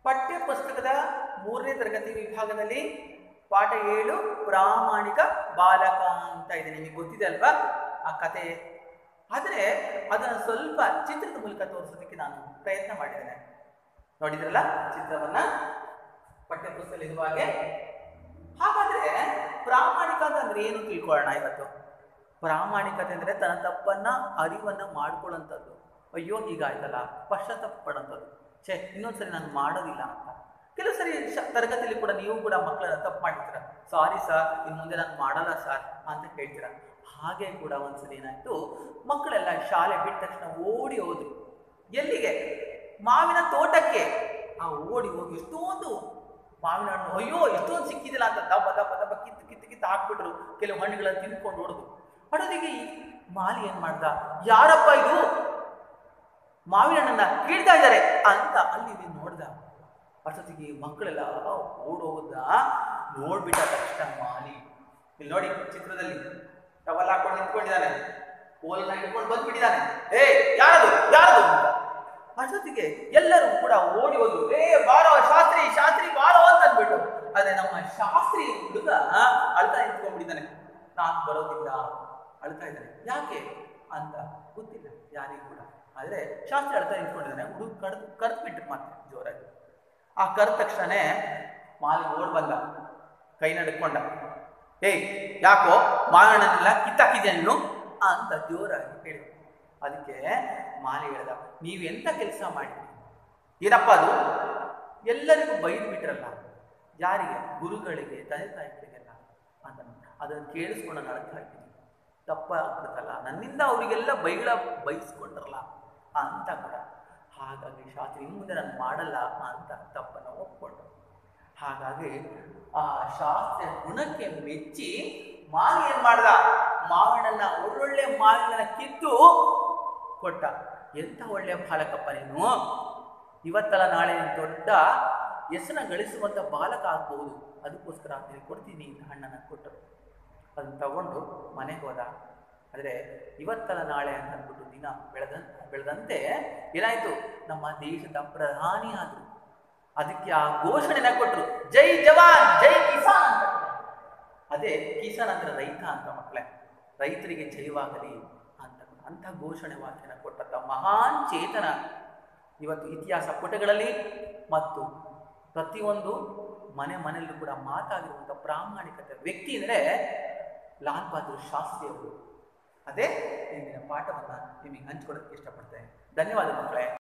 ಪಠ್ಯ ಪುಸ್ತಕದ ಮೂರನೇ ತರಗತಿ ವಿಭಾಗದಲ್ಲಿ ಪಾಠ ಏಳು ಪ್ರಾಮಾಣಿಕ ಬಾಲಕ ಅಂತ ಇದೆ ನಿಮಗೆ ಗೊತ್ತಿದೆ ಅಲ್ವಾ ಆ ಕತೆ ಆದರೆ ಅದನ್ನು ಸ್ವಲ್ಪ ಚಿತ್ರದ ಮೂಲಕ ತೋರಿಸೋದಕ್ಕೆ ನಾನು ಪ್ರಯತ್ನ ಮಾಡಿದ್ದೇನೆ ನೋಡಿದ್ರಲ್ಲ ಚಿತ್ರವನ್ನ ಪಠ್ಯ ಪುಸ್ತಕದಲ್ಲಿ ಇರುವ ಹಾಗೆ ಹಾಗಾದ್ರೆ ಪ್ರಾಮಾಣಿಕ ಅಂದ್ರೆ ಏನು ತಿಳ್ಕೊಳ್ಳೋಣ ಇವತ್ತು ಪ್ರಾಮಾಣಿಕತೆ ಅಂದ್ರೆ ತನ್ನ ತಪ್ಪನ್ನ ಅರಿವನ್ನ ಮಾಡ್ಕೊಳ್ಳೋಂಥದ್ದು ಅಯ್ಯೋ ಹೀಗಾಯ್ತಲ್ಲ ಪಶ್ಚಾತ್ತಾಪ ಪಡೋಂಥದ್ದು ಛೇ ಇನ್ನೊಂದ್ಸರಿ ನಾನು ಮಾಡೋದಿಲ್ಲ ಅಂತ ಕೆಲವು ಸರಿ ಶ- ತರಗತಿಯಲ್ಲಿ ಕೂಡ ನೀವು ಕೂಡ ಮಕ್ಕಳನ್ನ ತಪ್ಪು ಮಾಡ್ತೀರ ಸಾರಿ ಸರ್ ಇನ್ನು ಮುಂದೆ ನಾನು ಮಾಡಲ್ಲ ಸರ್ ಅಂತ ಹೇಳ್ತೀರ ಹಾಗೆ ಕೂಡ ಒಂದ್ಸರಿ ಏನಾಯ್ತು ಮಕ್ಕಳೆಲ್ಲ ಶಾಲೆ ಬಿಟ್ಟ ತಕ್ಷಣ ಓಡಿ ಹೋದ್ರು ಎಲ್ಲಿಗೆ ಮಾವಿನ ತೋಟಕ್ಕೆ ಆ ಓಡಿ ಹೋಗಿ ಎಷ್ಟೊಂದು ಮಾವಿನ ಹಣ್ಣು ಅಯ್ಯೋ ಎಷ್ಟೊಂದು ಸಿಕ್ಕಿದಿಲ್ಲ ಅಂತ ದಬ್ಬ ದಬ್ಬ ದಬ್ಬ ಕಿತ್ತು ಕಿತ್ತು ಕಿತ್ತು ಹಾಕ್ಬಿಟ್ರು ಕೆಲವು ಹಣ್ಣುಗಳನ್ನ ತಿನ್ಕೊಂಡು ಹೊಡೆದು ಹೊಡೆದಿಗೆ ಈ ಮಾಲಿ ಏನ್ ಮಾಡ್ದ ಯಾರಪ್ಪ ಇದು ಮಾವಿನ ಹಣ್ಣನ್ನ ಕೀಳ್ತಾ ಇದ್ದಾರೆ ಅಂತ ಅಲ್ಲಿ ಇಲ್ಲಿ ನೋಡ್ದ ಅಷ್ಟೊತ್ತಿಗೆ ಮಕ್ಕಳೆಲ್ಲ ಓಡೋದ ನೋಡ್ಬಿಟ್ಟ ತಕ್ಷಣ ಮಾಲಿ ಇಲ್ಲಿ ನೋಡಿ ಚಿತ್ರದಲ್ಲಿ ಟವಲ್ ಹಾಕೊಂಡು ನಿಂತ್ಕೊಂಡಿದ್ದಾನೆ ಕೋಲನ್ನ ಹಿಡ್ಕೊಂಡು ಬಂದ್ಬಿಟ್ಟಿದ್ದಾನೆ ಏ ಯಾರದು ಯಾರದು ಅಂತ ಅಷ್ಟೊತ್ತಿಗೆ ಎಲ್ಲರೂ ಕೂಡ ಓಡಿ ಹೋದ್ರು ಏ ಬಾರೋ ಶಾಸ್ತ್ರಿ ಶಾಸ್ತ್ರಿ ಬಾರೋ ಅಂತ ಅಂದ್ಬಿಟ್ಟು ಆದ್ರೆ ನಮ್ಮ ಶಾಸ್ತ್ರಿ ಹುಡುಗ ಅಳ್ತಾ ನಿಂತ್ಕೊಂಡ್ಬಿಟ್ಟಿದ್ದಾನೆ ನಾನು ಬರೋದಿಲ್ಲ ಅಳ್ತಾ ಇದ್ದಾನೆ ಯಾಕೆ ಅಂತ ಗೊತ್ತಿಲ್ಲ ಯಾರಿಗೂ ಕೂಡ ಆದ್ರೆ ಶಾಸ್ತ್ರಿ ಅಳ್ತಾ ನಿಂತ್ಕೊಂಡಿದ್ದಾನೆ ಹುಡುಗ ಕಡ್ದು ಕರ್ದು ಬಿಟ್ರು ಮತ್ತೆ ಜೋರಾಗಿ ಆ ಕರೆದ ತಕ್ಷಣನೇ ಮಾಲಿ ಓಡ್ ಬಂದ ಕೈ ನಡ್ಕೊಂಡ ಏಯ್ ಯಾಕೋ ಮಾವಿನನ್ನೆಲ್ಲ ಕಿತ್ತಾಕಿದ್ಯಾ ನೀನು ಅಂತ ಜೋರಾಗಿ ಹೇಳಿದ ಅದಕ್ಕೆ ಮಾಲಿ ಹೇಳ್ದ ನೀವೆಂತ ಕೆಲಸ ಮಾಡಿ ಏನಪ್ಪ ಅದು ಎಲ್ಲರಿಗೂ ಬೈದು ಬಿಟ್ರಲ್ಲ ಯಾರಿಗೆ ಗುರುಗಳಿಗೆ ತಂದೆ ತಾಯಿಗಳಿಗೆಲ್ಲ ಅಂತ ಅದನ್ನು ಕೇಳಿಸ್ಕೊಂಡು ನಾನು ಅಳ್ತಾ ಇದ್ದೀನಿ ತಪ್ಪ ಆಗ್ಬಿಡುತ್ತಲ್ಲ ನನ್ನಿಂದ ಅವರಿಗೆಲ್ಲ ಬೈಗಳ ಬೈಸ್ಕೊಂಡ್ರಲ್ಲ ಅಂತ ಕೂಡ ಹಾಗಾಗಿ ಶಾಸ್ತ್ರಿ ಇನ್ನು ಮುಂದೆ ನಾನು ಮಾಡಲ್ಲ ಅಂತ ತಪ್ಪನ್ನು ಒಪ್ಕೊಂಡ್ರು ಹಾಗಾಗಿ ಆ ಶಾಸ್ತ್ರೀಯ ಗುಣಕ್ಕೆ ಮೆಚ್ಚಿ ಮಾಲಿ ಏನ್ ಮಾಡ್ದ ಮಾವಿನನ್ನ ಒಳ್ಳೊಳ್ಳೆ ಮಾವಿನ ಕಿತ್ತು ಕೊಟ್ಟ ಎಂತ ಒಳ್ಳೆ ಬಾಲಕಪ್ಪ ನೀನು ಇವತ್ತಲ್ಲ ನಾಳೆ ನೀನು ದೊಡ್ಡ ಹೆಸರನ್ನ ಗಳಿಸುವಂತ ಬಾಲಕ ಆಗ್ಬಹುದು ಅದಕ್ಕೋಸ್ಕರ ನಿನಗೆ ಕೊಡ್ತೀನಿ ಅಂತ ಹಣ್ಣನ್ನ ಕೊಟ್ಟರು ಅದನ್ನ ತಗೊಂಡು ಮನೆಗೆ ಹೋದ ಆದರೆ ಇವತ್ತಲ್ಲ ನಾಳೆ ಅಂತ ಅಂದ್ಬಿಟ್ಟು ದಿನ ಬೆಳೆದ ಬೆಳೆದಂತೆ ಏನಾಯ್ತು ನಮ್ಮ ದೇಶದ ಪ್ರಧಾನಿ ಆದ್ರು ಅದಕ್ಕೆ ಆ ಘೋಷಣೆನ ಕೊಟ್ಟರು ಜೈ ಜವಾನ್ ಜೈ ಕಿಸಾನ್ ಅಂತ ಅದೇ ಕಿಸಾನ್ ಅಂದ್ರೆ ರೈತ ಅಂತ ಮಕ್ಕಳೇ ರೈತರಿಗೆ ಜಯವಾಗಲಿ ಅಂತ ಅಂತ ಘೋಷಣೆ ವಾಕ್ಯನ ಕೊಟ್ಟಂತ ಮಹಾನ್ ಚೇತನ ಇವತ್ತು ಇತಿಹಾಸ ಪುಟಗಳಲ್ಲಿ ಮತ್ತು ಪ್ರತಿಯೊಂದು ಮನೆ ಮನೆಯಲ್ಲೂ ಕೂಡ ಮಾತಾಗಿರುವಂಥ ಪ್ರಾಮಾಣಿಕತೆ ವ್ಯಕ್ತಿ ಅಂದರೆ ಲಾಲ್ ಬಹದ್ದೂರ್ ಶಾಸ್ತ್ರಿ ಅವರು ಅದೇ ಇಂದಿನ ಪಾಠವನ್ನು ನಿಮಗೆ ಹಂಚ್ಕೊಡೋಕ್ಕೆ ಇಷ್ಟಪಡ್ತೇನೆ ಧನ್ಯವಾದ ಮಕ್ಕಳೇ